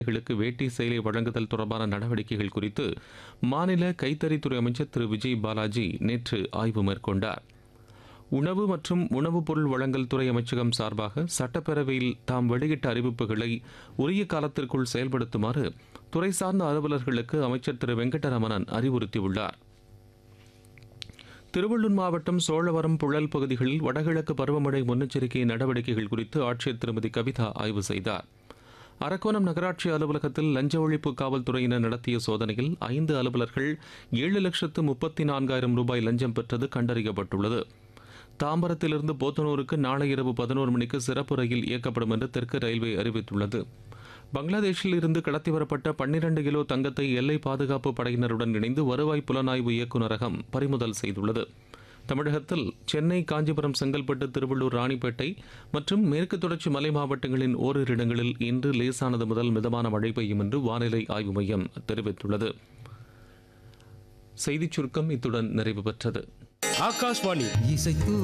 களுக்கு வேட்டி சேலை வழங்குதல் தொடர்பான நடவடிக்கைகள் குறித்து மாநில கைத்தறித்துறை அமைச்சர் திரு விஜய் பாலாஜி நேற்று ஆய்வு மேற்கொண்டார் உணவு மற்றும் உணவுப் பொருள் வழங்கல் துறை அமைச்சகம் சார்பாக சட்டப்பேரவையில் தாம் வெளியிட்ட அறிவிப்புகளை உரிய காலத்திற்குள் செயல்படுத்துமாறு துறை சார்ந்த அலுவலர்களுக்கு அமைச்சர் திரு வெங்கடரமணன் அறிவுறுத்தியுள்ளார் திருவள்ளூர் மாவட்டம் சோழவரம் புழல் பகுதிகளில் வடகிழக்கு பருவமழை முன்னெச்சரிக்கை நடவடிக்கைகள் குறித்து ஆட்சியர் திருமதி கவிதா ஆய்வு செய்தார் அரக்கோணம் நகராட்சி அலுவலகத்தில் லஞ்ச ஒழிப்பு காவல்துறையினர் நடத்திய சோதனையில் ஐந்து அலுவலர்கள் ஏழு லட்சத்து முப்பத்தி நான்காயிரம் ரூபாய் லஞ்சம் பெற்றது கண்டறியப்பட்டுள்ளது தாம்பரத்திலிருந்து போத்தனூருக்கு நாளை இரவு பதினோரு மணிக்கு சிறப்பு ரயில் இயக்கப்படும் என்று தெற்கு ரயில்வே அறிவித்துள்ளது பங்களாதேஷில் இருந்து கடத்தி வரப்பட்ட பன்னிரண்டு கிலோ தங்கத்தை எல்லை பாதுகாப்பு படையினருடன் இணைந்து வருவாய் புலனாய்வு இயக்குநரகம் பறிமுதல் செய்துள்ளது தமிழகத்தில் சென்னை காஞ்சிபுரம் செங்கல்பட்டு திருவள்ளூர் ராணிப்பேட்டை மற்றும் மேற்கு தொடர்ச்சி மலை மாவட்டங்களின் ஓரிரு இடங்களில் இன்று லேசானது முதல் மிதமான மழை பெய்யும் என்று வானிலை ஆய்வு மையம் தெரிவித்துள்ளது செய்திச் சுருக்கம் இத்துடன் நிறைவு பெற்றது ஆகாஷ்வாணி இசைத்து